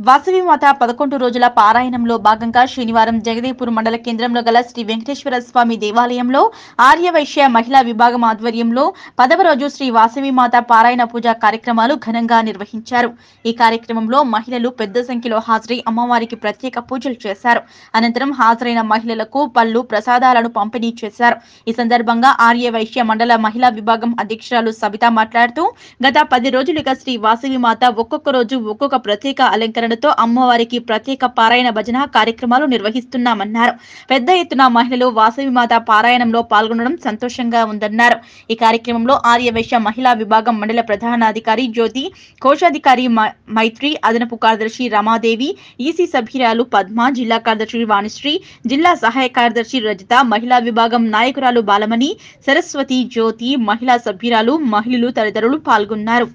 వాసవి మాత పదకొండు రోజుల పారాయణంలో భాగంగా శనివారం జగదేపూర్ మండల కేంద్రంలో గల శ్రీ వెంకటేశ్వర స్వామి దేవాలయంలో ఆర్యవైశ్య మహిళా విభాగం ఆధ్వర్యంలో పదవ రోజు శ్రీ వాసవి మాత పారాయణ పూజ కార్యక్రమాలు ఘనంగా నిర్వహించారు ఈ కార్యక్రమంలో మహిళలు పెద్ద సంఖ్యలో హాజరై అమ్మవారికి ప్రత్యేక పూజలు చేశారు అనంతరం హాజరైన మహిళలకు పళ్ళు ప్రసాదాలను పంపిణీ చేశారు ఈ సందర్భంగా ఆర్యవైశ్య మండల మహిళా విభాగం అధ్యక్షురాలు సబిత మాట్లాడుతూ గత పది రోజులుగా శ్రీ వాసవి మాత ఒక్కొక్క రోజు ఒక్కొక్క ప్రత్యేక అలంకరణతో అమ్మవారికి ప్రత్యేక పారాయణ భజన కార్యక్రమాలు నిర్వహిస్తున్నామన్నారు పెద్ద ఎత్తున మహిళలు వాసవి మాత పారాయణంలో పాల్గొనడం సంతోషంగా ఉందన్నారు ఈ కార్యక్రమంలో ఆర్యవైశ్య మహిళా విభాగం మండల ప్రధానాధికారి జ్యోతి కోశాధికారి మ- మైత్రి అదనపు కార్యదర్శి రమాదేవి ఈసీ సభ్యురాలు పద్మ జిల్లా కార్యదర్శి వాణిశ్రీ జిల్లా సహాయ కార్యదర్శి రజిత మహిళా విభాగం నాయకురాలు బాలమణి సరస్వతి జ్యోతి మహిళా సభ్యురాలు మహిళలు తదితరులు పాల్గొన్నారు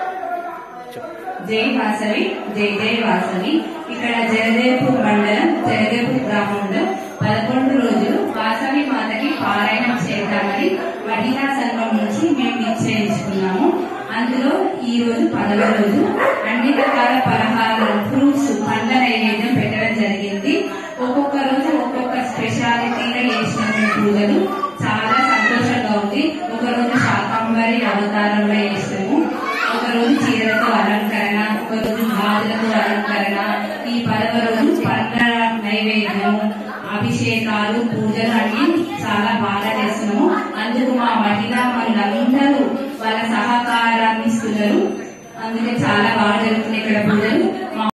జై వాసవి జై జై వాసవి ఇక్కడ జయదేవ్పూర్ మండలం జయదేవ్పూర్ గ్రామంలో పదకొండు రోజులు వాసవి మాతకి పారాయణం చేద్దామని మహిళా సంఘం నుంచి మేము నిశ్చయించుకున్నాము అందులో ఈ రోజు పదవ రోజు అన్ని రకాల పలహారాలు ఫ్రూట్స్ పండ్ల నైవేద్యం పెట్టడం జరిగింది ఒక్కొక్క రోజు ఒక్కొక్క స్పెషాలిటీగా చేసిన పూజలు చాలా సంతోషంగా ఉంది ఒక రోజు శాకాంబరి అవతారంలో చేసాము ఒక రోజు చీరలతో అలంకరణ ఒక రోజు గాజులతో అలంకరణ ఈ పదవ రోజు పండ్ల నైవేద్యం అభిషేకాలు పూజలు అన్ని చాలా బాగా చేస్తున్నాము అందుకు మా మహిళా మనులందరూ వాళ్ళ సహకారాన్ని ఇస్తున్నారు అందుకే చాలా బాగా జరుగుతుంది ఇక్కడ పూజలు